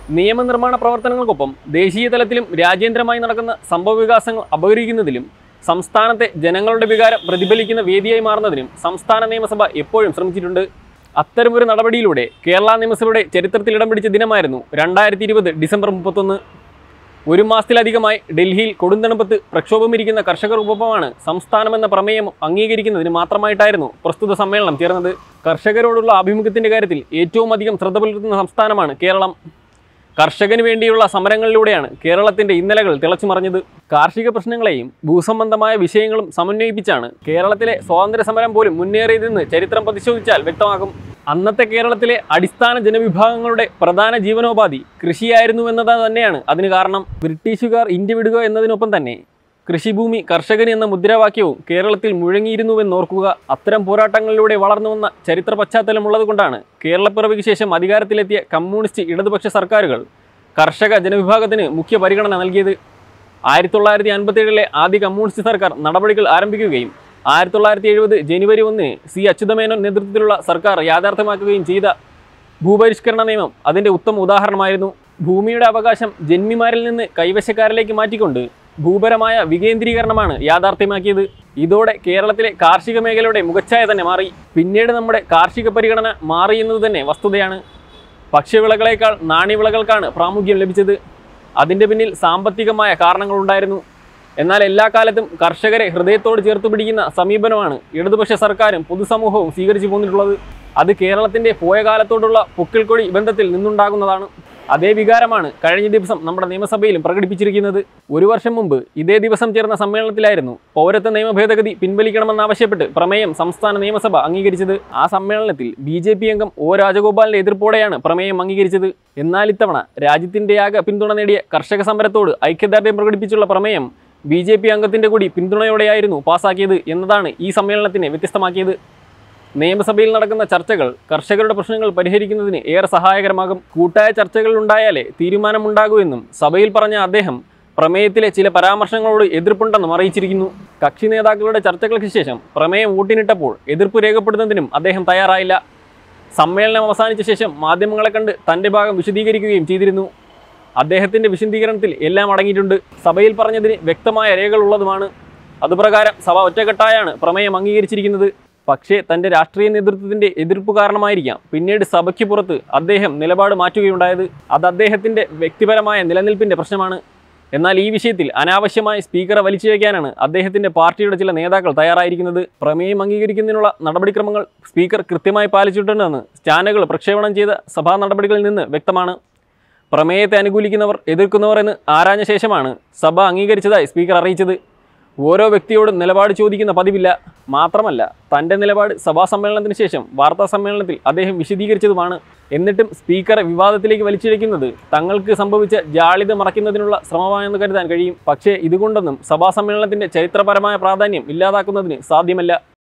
നിയമനിർമ്മാണ പ്രവർത്തനങ്ങൾക്കൊപ്പം ദേശീയ തലത്തിലും രാജ്യാന്തരമായി നടക്കുന്ന സംഭവ വികാസങ്ങൾ അപകരിക്കുന്നതിലും സംസ്ഥാനത്തെ ജനങ്ങളുടെ വികാരം പ്രതിഫലിക്കുന്ന വേദിയായി മാറുന്നതിനും സംസ്ഥാന നിയമസഭ എപ്പോഴും ശ്രമിച്ചിട്ടുണ്ട് അത്തരമൊരു നടപടിയിലൂടെ കേരള നിയമസഭയുടെ ചരിത്രത്തിൽ ഇടം പിടിച്ച ദിനമായിരുന്നു രണ്ടായിരത്തി ഇരുപത് ഡിസംബർ മുപ്പത്തൊന്ന് ഒരു മാസത്തിലധികമായി ഡൽഹിയിൽ കൊടുന്തണുപ്പത്ത് പ്രക്ഷോഭമിരിക്കുന്ന കർഷകർക്കൊപ്പമാണ് സംസ്ഥാനമെന്ന പ്രമേയം അംഗീകരിക്കുന്നതിന് മാത്രമായിട്ടായിരുന്നു പ്രസ്തുത സമ്മേളനം ചേർന്നത് കർഷകരോടുള്ള ആഭിമുഖ്യത്തിന്റെ കാര്യത്തിൽ ഏറ്റവും അധികം ശ്രദ്ധ പുലർത്തുന്ന സംസ്ഥാനമാണ് കേരളം കർഷകന് വേണ്ടിയുള്ള സമരങ്ങളിലൂടെയാണ് കേരളത്തിന്റെ ഇന്നലകൾ തിളച്ചുമറിഞ്ഞത് കാർഷിക പ്രശ്നങ്ങളെയും ഭൂസംബന്ധമായ വിഷയങ്ങളും സമന്വയിപ്പിച്ചാണ് കേരളത്തിലെ സ്വാതന്ത്ര്യ സമരം പോലും മുന്നേറിയതെന്ന് ചരിത്രം പരിശോധിച്ചാൽ വ്യക്തമാകും അന്നത്തെ കേരളത്തിലെ അടിസ്ഥാന ജനവിഭാഗങ്ങളുടെ പ്രധാന ജീവനോപാധി കൃഷിയായിരുന്നുവെന്നത് തന്നെയാണ് അതിന് കാരണം ബ്രിട്ടീഷുകാർ ഇന്ത്യ വിടുക എന്നതിനൊപ്പം തന്നെ കൃഷിഭൂമി കർഷകന് എന്ന മുദ്രാവാക്യവും കേരളത്തിൽ മുഴങ്ങിയിരുന്നുവെന്നോർക്കുക അത്തരം പോരാട്ടങ്ങളിലൂടെ വളർന്നു വന്ന ചരിത്ര പശ്ചാത്തലമുള്ളതുകൊണ്ടാണ് കേരളപ്പിറവിക്ക് ശേഷം അധികാരത്തിലെത്തിയ കമ്മ്യൂണിസ്റ്റ് ഇടതുപക്ഷ സർക്കാരുകൾ കർഷക ജനവിഭാഗത്തിന് മുഖ്യ പരിഗണന നൽകിയത് ആയിരത്തി തൊള്ളായിരത്തി അൻപത്തേഴിലെ ആദ്യ കമ്മ്യൂണിസ്റ്റ് സർക്കാർ നടപടികൾ ആരംഭിക്കുകയും ആയിരത്തി തൊള്ളായിരത്തി എഴുപത് ജനുവരി ഒന്നിന് സി അച്യുതമേനോൻ നേതൃത്വത്തിലുള്ള സർക്കാർ യാഥാർത്ഥ്യമാക്കുകയും ചെയ്ത ഭൂപരിഷ്കരണ നിയമം അതിൻ്റെ ഉത്തമ ഉദാഹരണമായിരുന്നു ഭൂമിയുടെ അവകാശം ജന്മിമാരിൽ നിന്ന് കൈവശക്കാരിലേക്ക് മാറ്റിക്കൊണ്ട് ഭൂപരമായ വികേന്ദ്രീകരണമാണ് യാഥാർത്ഥ്യമാക്കിയത് ഇതോടെ കേരളത്തിലെ കാർഷിക മേഖലയുടെ മുഖച്ഛായ തന്നെ മാറി പിന്നീട് നമ്മുടെ കാർഷിക പരിഗണന മാറി എന്നത് തന്നെ വസ്തുതയാണ് ഭക്ഷ്യവിളകളേക്കാൾ നാണ്യവിളകൾക്കാണ് പ്രാമുഖ്യം ലഭിച്ചത് അതിൻ്റെ പിന്നിൽ സാമ്പത്തികമായ കാരണങ്ങളുണ്ടായിരുന്നു എന്നാൽ എല്ലാ കാലത്തും കർഷകരെ ഹൃദയത്തോട് ചേർത്ത് പിടിക്കുന്ന സമീപനമാണ് ഇടതുപക്ഷ സർക്കാരും പൊതുസമൂഹവും സ്വീകരിച്ചു പോന്നിട്ടുള്ളത് അത് കേരളത്തിൻ്റെ പോയ കാലത്തോടുള്ള പൊക്കിൾക്കൊടി ബന്ധത്തിൽ നിന്നുണ്ടാകുന്നതാണ് അതേ വികാരമാണ് കഴിഞ്ഞ ദിവസം നമ്മുടെ നിയമസഭയിലും പ്രകടിപ്പിച്ചിരിക്കുന്നത് ഒരു വർഷം മുമ്പ് ഇതേ ദിവസം ചേർന്ന സമ്മേളനത്തിലായിരുന്നു പൗരത്വ നിയമ ഭേദഗതി പിൻവലിക്കണമെന്നാവശ്യപ്പെട്ട് പ്രമേയം സംസ്ഥാന നിയമസഭ അംഗീകരിച്ചത് ആ സമ്മേളനത്തിൽ ബി ജെ പി അംഗം ഒ രാജഗോപാലിന്റെ എതിർപ്പോടെയാണ് പ്രമേയം അംഗീകരിച്ചത് എന്നാൽ ഇത്തവണ രാജ്യത്തിന്റെ ആകെ പിന്തുണ നേടിയ കർഷക സമരത്തോട് ഐക്യദാർഢ്യം പ്രകടിപ്പിച്ചുള്ള പ്രമേയം ബി ജെ പി അംഗത്തിന്റെ കൂടി പിന്തുണയോടെയായിരുന്നു പാസാക്കിയത് എന്നതാണ് ഈ സമ്മേളനത്തിനെ വ്യത്യസ്തമാക്കിയത് നിയമസഭയിൽ നടക്കുന്ന ചർച്ചകൾ കർഷകരുടെ പ്രശ്നങ്ങൾ പരിഹരിക്കുന്നതിന് ഏറെ സഹായകരമാകും കൂട്ടായ ചർച്ചകൾ ഉണ്ടായാലേ തീരുമാനമുണ്ടാകൂ എന്നും സഭയിൽ പറഞ്ഞ അദ്ദേഹം പ്രമേയത്തിലെ ചില പരാമർശങ്ങളോട് എതിർപ്പുണ്ടെന്നും അറിയിച്ചിരിക്കുന്നു കക്ഷി നേതാക്കളുടെ ചർച്ചകൾക്ക് ശേഷം പ്രമേയം വോട്ടിനിട്ടപ്പോൾ എതിർപ്പ് രേഖപ്പെടുത്തുന്നതിനും അദ്ദേഹം തയ്യാറായില്ല സമ്മേളനം അവസാനിച്ച ശേഷം മാധ്യമങ്ങളെ കണ്ട് തൻ്റെ ഭാഗം വിശദീകരിക്കുകയും ചെയ്തിരുന്നു അദ്ദേഹത്തിൻ്റെ വിശദീകരണത്തിൽ എല്ലാം അടങ്ങിയിട്ടുണ്ട് സഭയിൽ പറഞ്ഞതിന് വ്യക്തമായ രേഖകൾ ഉള്ളതുമാണ് അതുപ്രകാരം സഭ ഒറ്റക്കെട്ടായാണ് പ്രമേയം അംഗീകരിച്ചിരിക്കുന്നത് പക്ഷേ തൻ്റെ രാഷ്ട്രീയ നേതൃത്വത്തിൻ്റെ എതിർപ്പ് കാരണമായിരിക്കാം പിന്നീട് സഭയ്ക്ക് പുറത്ത് അദ്ദേഹം നിലപാട് മാറ്റുകയുണ്ടായത് അത് അദ്ദേഹത്തിൻ്റെ വ്യക്തിപരമായ നിലനിൽപ്പിൻ്റെ പ്രശ്നമാണ് എന്നാൽ ഈ വിഷയത്തിൽ അനാവശ്യമായി സ്പീക്കറെ വലിച്ചിഴയ്ക്കാനാണ് അദ്ദേഹത്തിൻ്റെ പാർട്ടിയുടെ ചില നേതാക്കൾ തയ്യാറായിരിക്കുന്നത് പ്രമേയം അംഗീകരിക്കുന്നതിനുള്ള നടപടിക്രമങ്ങൾ സ്പീക്കർ കൃത്യമായി പാലിച്ചിട്ടുണ്ടെന്ന് ചാനലുകൾ പ്രക്ഷേപണം ചെയ്ത സഭാ നടപടികളിൽ നിന്ന് വ്യക്തമാണ് പ്രമേയത്തെ അനുകൂലിക്കുന്നവർ എതിർക്കുന്നവർ എന്ന് ആരാഞ്ഞ ശേഷമാണ് സഭ അംഗീകരിച്ചതായി സ്പീക്കർ അറിയിച്ചത് ഓരോ വ്യക്തിയോടും നിലപാട് ചോദിക്കുന്ന പതിവില്ല മാത്രമല്ല തൻ്റെ നിലപാട് സഭാ സമ്മേളനത്തിന് ശേഷം വാർത്താ സമ്മേളനത്തിൽ അദ്ദേഹം വിശദീകരിച്ചതുമാണ് എന്നിട്ടും സ്പീക്കറെ വിവാദത്തിലേക്ക് വലിച്ചിഴയ്ക്കുന്നത് തങ്ങൾക്ക് സംഭവിച്ച ജാളിത മറയ്ക്കുന്നതിനുള്ള ശ്രമമാണെന്ന് കരുതാൻ കഴിയും പക്ഷേ ഇതുകൊണ്ടൊന്നും സഭാ സമ്മേളനത്തിൻ്റെ ചരിത്രപരമായ പ്രാധാന്യം ഇല്ലാതാക്കുന്നതിന് സാധ്യമല്ല